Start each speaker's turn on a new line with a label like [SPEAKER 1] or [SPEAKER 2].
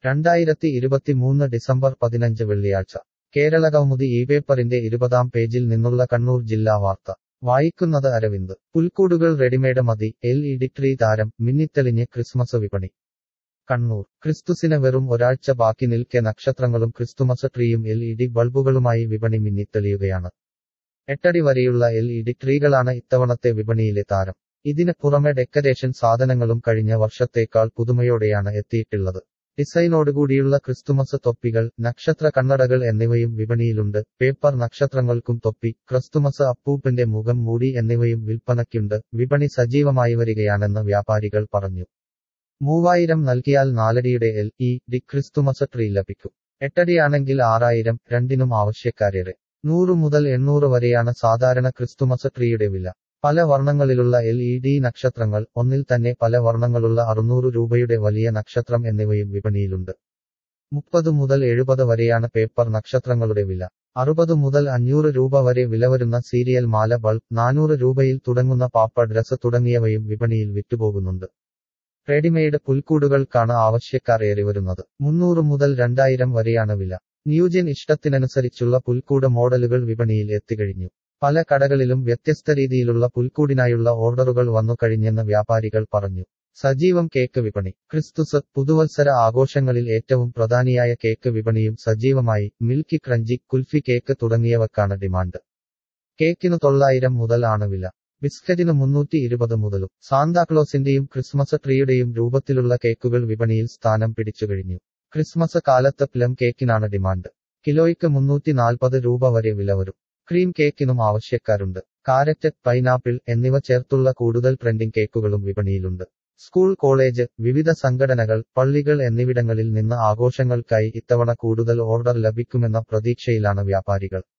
[SPEAKER 1] രണ്ടായിരത്തി ഇരുപത്തിമൂന്ന് ഡിസംബർ പതിനഞ്ച് വെള്ളിയാഴ്ച കേരളകൗമുദി ഈ പേപ്പറിന്റെ ഇരുപതാം പേജിൽ നിന്നുള്ള കണ്ണൂർ ജില്ലാ വാർത്ത വായിക്കുന്നത് അരവിന്ദ് പുൽക്കൂടുകൾ റെഡിമെയ്ഡ് മതി എൽ ഇ ഡി ട്രീ താരം മിന്നിത്തെളിഞ്ഞ് ക്രിസ്മസ് വിപണി കണ്ണൂർ ക്രിസ്തുസിന് വെറും ഒരാഴ്ച ബാക്കി നിൽക്കെ നക്ഷത്രങ്ങളും ക്രിസ്തുമസ് ട്രീയും എൽ ഇ ഡി ബൾബുകളുമായി വിപണി മിന്നിത്തെളിയുകയാണ് എട്ടടി വരെയുള്ള എൽ ഇ ഡി ട്രീകളാണ് ഇത്തവണത്തെ വിപണിയിലെ താരം ഇതിന് പുറമെ ഡെക്കറേഷൻ സാധനങ്ങളും കഴിഞ്ഞ വർഷത്തേക്കാൾ പുതുമയോടെയാണ് എത്തിയിട്ടുള്ളത് ഡിസൈനോടുകൂടിയുള്ള ക്രിസ്തുമസ് തൊപ്പികൾ നക്ഷത്ര കണ്ണടകൾ എന്നിവയും വിപണിയിലുണ്ട് പേപ്പർ നക്ഷത്രങ്ങൾക്കും തൊപ്പി ക്രിസ്തുമസ് അപ്പൂപ്പന്റെ മുഖം മൂടി എന്നിവയും വിൽപ്പനയ്ക്കുണ്ട് വിപണി സജീവമായി വരികയാണെന്ന് വ്യാപാരികൾ പറഞ്ഞു മൂവായിരം നൽകിയാൽ നാലടിയുടെ L E D Christmas tree ലഭിക്കും എട്ടടിയാണെങ്കിൽ ആറായിരം രണ്ടിനും ആവശ്യക്കാരേറെ നൂറ് മുതൽ എണ്ണൂറ് വരെയാണ് സാധാരണ ക്രിസ്തുമസ് ട്രീയുടെ വില പല വർണ്ണങ്ങളിലുള്ള എൽ ഇ ഡി നക്ഷത്രങ്ങൾ ഒന്നിൽ തന്നെ പല വർണ്ണങ്ങളുള്ള അറുന്നൂറ് രൂപയുടെ വലിയ നക്ഷത്രം എന്നിവയും വിപണിയിലുണ്ട് മുപ്പത് മുതൽ എഴുപത് വരെയാണ് പേപ്പർ നക്ഷത്രങ്ങളുടെ വില അറുപത് മുതൽ അഞ്ഞൂറ് രൂപ വരെ വില വരുന്ന സീരിയൽ മാല ബൾബ് നാനൂറ് രൂപയിൽ തുടങ്ങുന്ന പാപ്പ ഡ്രസ് തുടങ്ങിയവയും വിപണിയിൽ വിറ്റുപോകുന്നുണ്ട് റെഡിമെയ്ഡ് പുൽക്കൂടുകൾക്കാണ് ആവശ്യക്കാർ ഏറിവരുന്നത് മുന്നൂറ് മുതൽ രണ്ടായിരം വരെയാണ് വില ന്യൂജൻ ഇഷ്ടത്തിനനുസരിച്ചുള്ള പുൽക്കൂട് മോഡലുകൾ വിപണിയിൽ എത്തിക്കഴിഞ്ഞു പല കടകളിലും വ്യത്യസ്ത രീതിയിലുള്ള പുൽക്കൂടിനായുള്ള ഓർഡറുകൾ വന്നു കഴിഞ്ഞെന്ന് വ്യാപാരികൾ പറഞ്ഞു സജീവം കേക്ക് വിപണി ക്രിസ്തുസ് പുതുവത്സര ആഘോഷങ്ങളിൽ ഏറ്റവും പ്രധാനിയായ കേക്ക് വിപണിയും സജീവമായി മിൽക്കി ക്രഞ്ചി കുൽഫി കേക്ക് തുടങ്ങിയവക്കാണ് ഡിമാൻഡ് കേക്കിനു തൊള്ളായിരം മുതൽ ആണ് വില ബിസ്ക്കറ്റിന് മുന്നൂറ്റി ഇരുപത് മുതലും സാന്താക്ലോസിന്റെയും ക്രിസ്മസ് ട്രീയുടെയും രൂപത്തിലുള്ള കേക്കുകൾ വിപണിയിൽ സ്ഥാനം പിടിച്ചു കഴിഞ്ഞു ക്രിസ്മസ് കാലത്ത് പ്ലം കേക്കിനാണ് ഡിമാൻഡ് കിലോയ്ക്ക് മുന്നൂറ്റി നാൽപ്പത് രൂപ വരെ വില വരും ക്രീം കേക്കിനും ആവശ്യക്കാരുണ്ട് കാരറ്റ് പൈനാപ്പിൾ എന്നിവ ചേർത്തുള്ള കൂടുതൽ ട്രെൻഡിംഗ് കേക്കുകളും വിപണിയിലുണ്ട് സ്കൂൾ കോളേജ് വിവിധ സംഘടനകൾ പള്ളികൾ എന്നിവിടങ്ങളിൽ നിന്ന് ആഘോഷങ്ങൾക്കായി ഇത്തവണ കൂടുതൽ ഓർഡർ ലഭിക്കുമെന്ന പ്രതീക്ഷയിലാണ് വ്യാപാരികൾ